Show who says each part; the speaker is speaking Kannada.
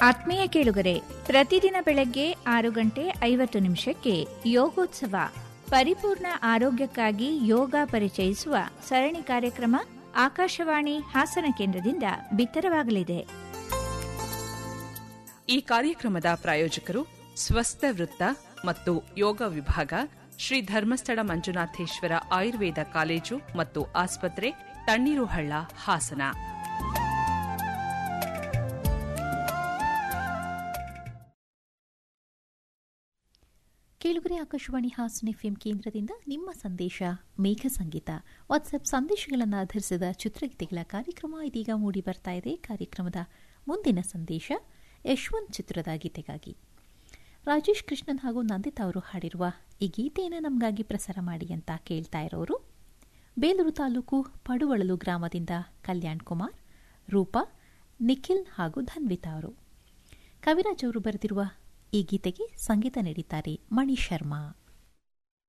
Speaker 1: ಆತ್ಮೀಯ ಕೇಳುಗರೆ ಪ್ರತಿದಿನ ಬೆಳಗ್ಗೆ ಆರು ಗಂಟೆ ಐವತ್ತು ನಿಮಿಷಕ್ಕೆ ಯೋಗೋತ್ಸವ ಪರಿಪೂರ್ಣ ಆರೋಗ್ಯಕ್ಕಾಗಿ ಯೋಗ ಪರಿಚಯಿಸುವ ಸರಣಿ ಕಾರ್ಯಕ್ರಮ ಆಕಾಶವಾಣಿ ಹಾಸನ ಕೇಂದ್ರದಿಂದ ಬಿತ್ತರವಾಗಲಿದೆ
Speaker 2: ಈ ಕಾರ್ಯಕ್ರಮದ ಪ್ರಾಯೋಜಕರು ಸ್ವಸ್ಥ ವೃತ್ತ ಮತ್ತು ಯೋಗ ವಿಭಾಗ ಶ್ರೀ ಧರ್ಮಸ್ಥಳ ಮಂಜುನಾಥೇಶ್ವರ ಆಯುರ್ವೇದ ಕಾಲೇಜು ಮತ್ತು ಆಸ್ಪತ್ರೆ ತಣ್ಣೀರುಹಳ್ಳ ಹಾಸನ
Speaker 3: ಕೇಳುಗರೆ ಆಕಾಶವಾಣಿ ಹಾಸನ ಎಫ್ಎಂ ಕೇಂದ್ರದಿಂದ ನಿಮ್ಮ ಸಂದೇಶ ಮೇಘ ಸಂಗೀತ ವಾಟ್ಸ್ಆಪ್ ಸಂದೇಶಗಳನ್ನು ಆಧರಿಸಿದ ಚಿತ್ರಗೀತೆಗಳ ಕಾರ್ಯಕ್ರಮ ಇದೀಗ ಮೂಡಿ ಬರ್ತಾ ಇದೆ ಕಾರ್ಯಕ್ರಮದ ಮುಂದಿನ ಸಂದೇಶ ಯಶವಂತ್ ಚಿತ್ರದ ಗೀತೆಗಾಗಿ ರಾಜೇಶ್ ಕೃಷ್ಣನ್ ಹಾಗೂ ನಂದಿತಾ ಅವರು ಹಾಡಿರುವ ಈ ಗೀತೆಯನ್ನು ನಮಗಾಗಿ ಪ್ರಸಾರ ಮಾಡಿ ಅಂತ ಕೇಳ್ತಾ ಇರೋರು ಬೇಲೂರು ತಾಲೂಕು ಪಡುವಳಲು ಗ್ರಾಮದಿಂದ ಕಲ್ಯಾಣ್ ಕುಮಾರ್ ರೂಪಾ ನಿಖಿಲ್ ಹಾಗೂ ಧನ್ವಿತಾ ಅವರು ಕವಿರಾಜ್ ಅವರು ಬರೆದಿರುವ ಈ ಗೀತೆಗೆ ಸಂಗೀತ ನೀಡಿದ್ದಾರೆ ಮಣಿ ಶರ್ಮಾ